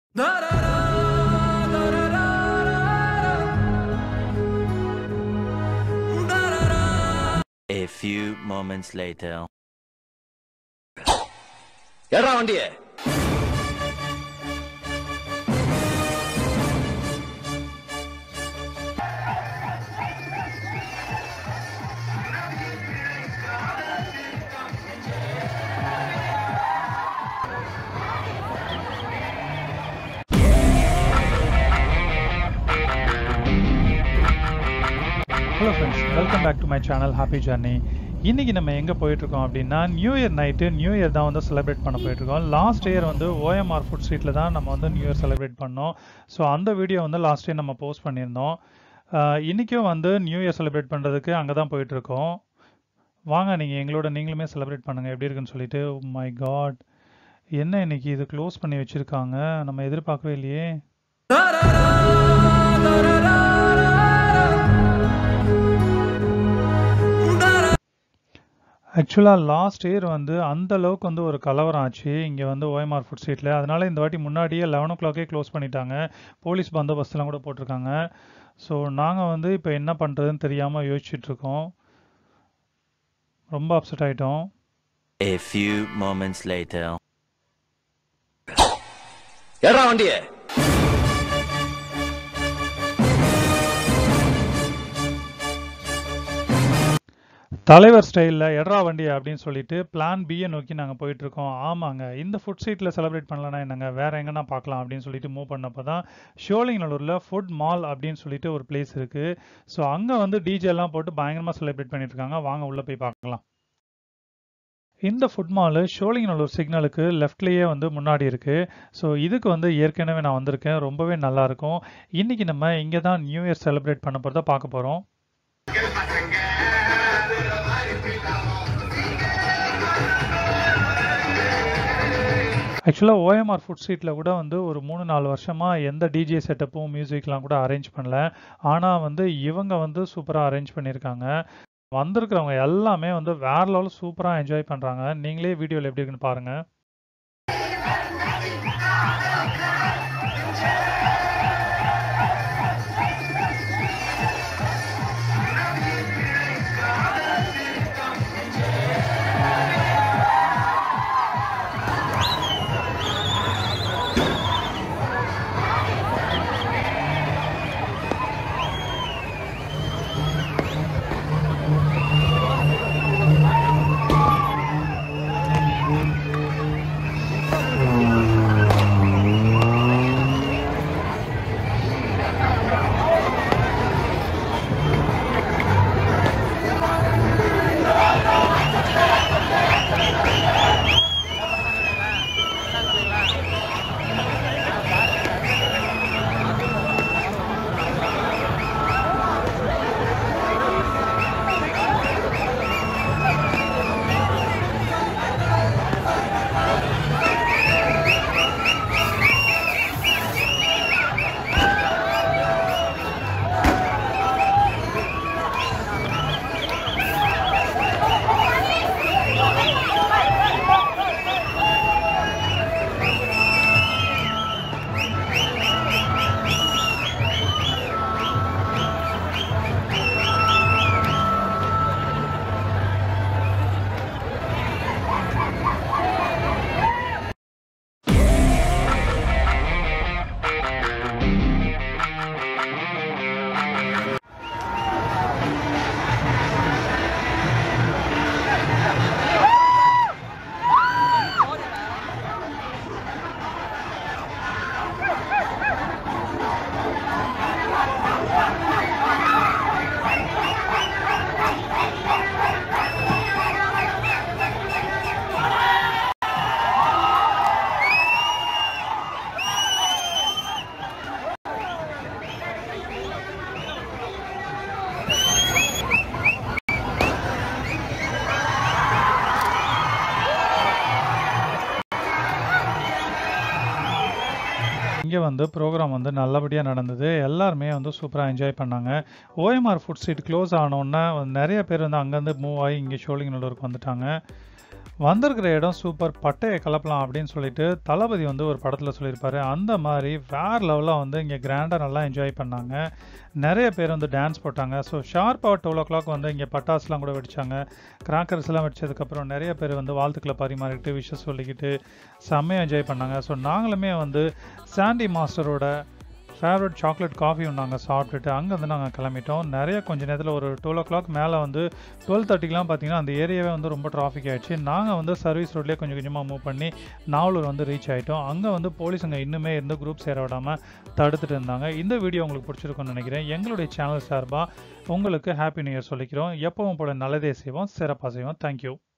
A few moments later. ஏடா வண்டிய hello friends welcome back to my channel happy journey இன்னைக்கு நம்ம எங்கே போயிட்டுருக்கோம் அப்படின்னா new year night new year தான் வந்து செலிப்ரேட் பண்ண போயிட்டுருக்கோம் லாஸ்ட் இயர் வந்து ஓஎம்ஆர் ஃபுட் ஸ்ட்ரீட்டில் தான் நம்ம வந்து நியூ இயர் செலிப்ரேட் பண்ணோம் ஸோ அந்த வீடியோ வந்து லாஸ்ட் இயர் நம்ம போஸ்ட் பண்ணியிருந்தோம் ஆஹ் இன்னைக்கும் வந்து நியூ இயர் செலிப்ரேட் பண்ணுறதுக்கு அங்கே தான் போயிட்டுருக்கோம் வாங்க நீங்கள் எங்களோட நீங்களுமே செலிப்ரேட் பண்ணுங்கள் எப்படி இருக்குன்னு சொல்லிட்டு மை காட் என்ன இன்னைக்கு இது க்ளோஸ் பண்ணி வச்சுருக்காங்க நம்ம எதிர்பார்க்கவே இல்லையே ஆக்சுவலாக லாஸ்ட் இயர் வந்து அந்த அளவுக்கு வந்து ஒரு கலவரம் ஆச்சு இங்கே வந்து ஓஎம்ஆர் ஃபுட் ஸ்ட்ரீட்டில் அதனால இந்த வாட்டி முன்னாடியே லெவன் ஓ கிளாக்கே க்ளோஸ் பண்ணிட்டாங்க போலீஸ் பந்தோபஸ்தெல்லாம் கூட போட்டிருக்காங்க ஸோ நாங்கள் வந்து இப்போ என்ன பண்ணுறதுன்னு தெரியாமல் யோசிச்சுட்டு இருக்கோம் ரொம்ப அப்செட் ஆகிட்டோம் A few moments later. ஏடா வண்டிய தலைவர் ஸ்டைலில் எட்ரா வண்டி அப்படின்னு சொல்லிட்டு பிளான் பியை நோக்கி நாங்கள் போயிட்டு இருக்கோம் ஆமாங்க இந்த ஃபுட் ஸ்ட்ரீட்டில் செலிப்ரேட் பண்ணலன்னா என்னங்க வேற எங்கன்னா பார்க்கலாம் அப்படின்னு சொல்லிட்டு மூவ் பண்ணப்போ தான் ஷோலிங்கநல்லூரில் ஃபுட் மால் அப்படின்னு சொல்லிட்டு ஒரு பிளேஸ் இருக்கு ஸோ அங்கே வந்து டிஜே எல்லாம் போட்டு பயங்கரமாக செலிப்ரேட் பண்ணிட்டு இருக்காங்க வாங்க உள்ள போய் பார்க்கலாம் இந்த ஃபுட் மாலு ஷோலிங்கநல்லூர் சிக்னலுக்கு லெஃப்ட்லேயே வந்து முன்னாடி இருக்கு ஸோ இதுக்கு வந்து ஏற்கனவே நான் வந்திருக்கேன் ரொம்பவே நல்லா இருக்கும் இன்னைக்கு நம்ம இங்கே தான் நியூ இயர் செலிப்ரேட் பண்ண போகிறத பார்க்க போகிறோம் ஆக்சுவலாக ஓஎம்ஆர் ஃபுட் ஸ்ட்ரீட்டில் கூட வந்து ஒரு மூணு நாலு வருஷமாக எந்த டிஜே செட்டப்பும் மியூசிக்லாம் கூட அரேஞ்ச் பண்ணல ஆனால் வந்து இவங்க வந்து சூப்பராக அரேஞ்ச் பண்ணியிருக்காங்க வந்திருக்கிறவங்க எல்லாமே வந்து வேற லெவலில் சூப்பராக என்ஜாய் பண்ணுறாங்க நீங்களே வீடியோவில் எப்படி இருக்குன்னு பாருங்கள் இங்கே வந்து ப்ரோக்ராம் வந்து நல்லபடியாக நடந்தது எல்லாருமே வந்து சூப்பராக என்ஜாய் பண்ணாங்க ஓஎம்ஆர் ஃபுட் ஸ்ட்ரீட் க்ளோஸ் ஆனோன்னே நிறைய பேர் வந்து அங்கேருந்து மூவ் ஆகி இங்கே ஷோலிங்கநல்லூருக்கு வந்துட்டாங்க வந்திருக்கிற இடம் சூப்பர் பட்டையை கலப்பலாம் அப்படின்னு சொல்லிட்டு தளபதி வந்து ஒரு படத்தில் சொல்லியிருப்பாரு அந்த மாதிரி வேறு லெவலாக வந்து இங்கே கிராண்டாக நல்லா என்ஜாய் பண்ணாங்க நிறைய பேர் வந்து டான்ஸ் போட்டாங்க ஸோ ஷார்ப்பாக டுவெல் ஓ கிளாக் வந்து இங்கே பட்டாசுலாம் கூட வெடிச்சாங்க கிராக்கர்ஸ் எல்லாம் வெடிச்சதுக்கப்புறம் நிறைய பேர் வந்து வாழ்த்துக்களை பரிமாறிட்டு விஷஸ் சொல்லிக்கிட்டு செம்மையாக என்ஜாய் பண்ணாங்க ஸோ நாங்களுமே வந்து சாண்டி மாஸ்டரோட ஃபேவரட் சாக்லேட் காஃபியும் நாங்கள் சாப்பிட்டுட்டு அங்கேருந்து நாங்கள் கிளம்பிட்டோம் நிறைய கொஞ்ச நேரத்தில் ஒரு டுவெல் ஓ கிளாக் மேலே வந்து டுவெல் தேர்ட்டிக்கெலாம் பார்த்தீங்கன்னா அந்த ஏரியாவே வந்து ரொம்ப டிராஃபிக் ஆயிடுச்சு நாங்கள் வந்து சர்வீஸ் ரோட்லேயே கொஞ்சம் கொஞ்சமாக மூவ் பண்ணி நாவலூர் வந்து ரீச் ஆகிட்டோம் அங்கே வந்து போலீஸுங்க இன்னுமே இருந்து குரூப் சேர விடாமல் தடுத்துட்டு இருந்தாங்க இந்த வீடியோ உங்களுக்கு பிடிச்சிருக்கும்னு நினைக்கிறேன் எங்களுடைய சேனல் சார்பாக உங்களுக்கு ஹாப்பி நியூ இயர் சொல்லிக்கிறோம் எப்பவும் போல நல்லதே செய்வோம் சிறப்பாக செய்வோம் தேங்க்யூ